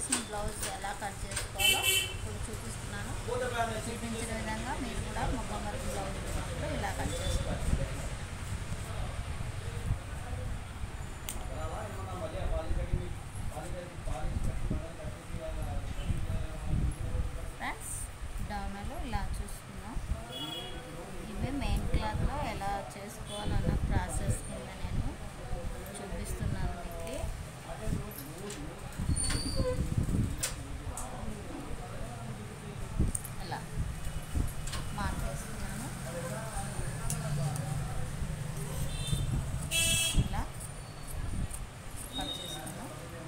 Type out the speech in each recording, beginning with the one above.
చేసిన బ్లౌజ్ ఎలా కట్ చేసుకోవాలో ఇప్పుడు చూపిస్తున్నాను చూపించిన విధంగా మీరు కూడా మొగ్గం వర్క్ బ్లౌజ్ ఉన్నప్పుడు ఇలా కట్ చేసుకోవాలి ఫ్రెండ్స్ డౌన్లో ఇలా చూస్తున్నాం ఇవి మెయిన్ క్లాత్లో ఎలా చేసుకోవాలన్న ప్రాసెస్ కింద నేను చూపిస్తున్నాను మీకు ఇలా మార్క్ చేస్తున్నాను ఇలా కట్ చేసుకున్నాం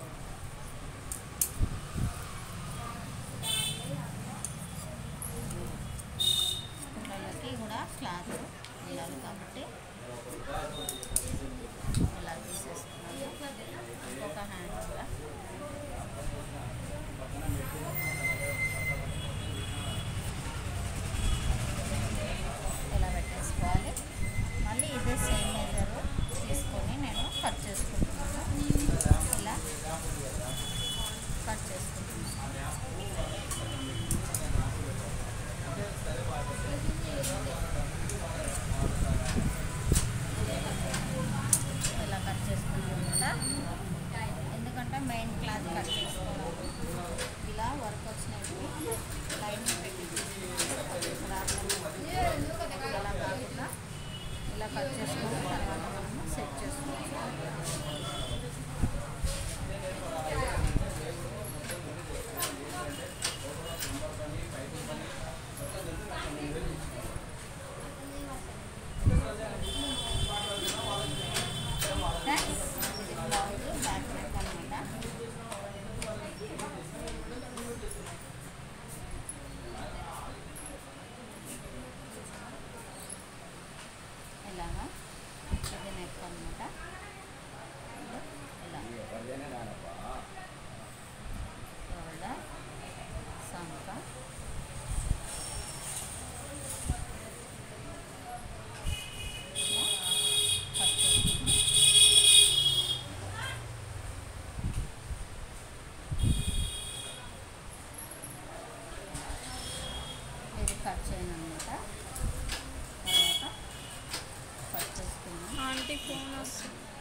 పిల్లలకి కూడా క్లాత్ వేయాలి కాబట్టి ఇలా తీసేస్తున్నాను ఇంకొక హ్యాండ్ కూడా ఇలా పెట్టేసుకోవాలి మళ్ళీ ఇదే సేమ్ మెజర్ తీసుకొని నేను కట్ చేసుకుంటున్నాను ఇలా కట్ చేసుకుంటున్నాను ఇలా కట్ చేసుకున్నాం కదా ఎందుకంటే మెయిన్ క్లాత్ కట్ చేసుకోవడం ఇలా వర్క్ వచ్చినవి లైన్ పెట్టి అలా కాకుండా ఇలా కట్ చేసుకున్న తర్వాత మనము సెట్ చేసుకోవాలి ఫ్రెండ్స్ ఇది బ్లౌజ్ బ్యాక్ నెక్ అనమాట ఇలాగా ఇది నెక్ అనమాట ఇలా షోల్డర్ సంక ఇలా కట్ చేసుకుంటాం ఇది కట్ చేయను అనమాట తర్వాత కట్ చేసుకున్నాం ఆంటీ ఫోన్ వస్తుంది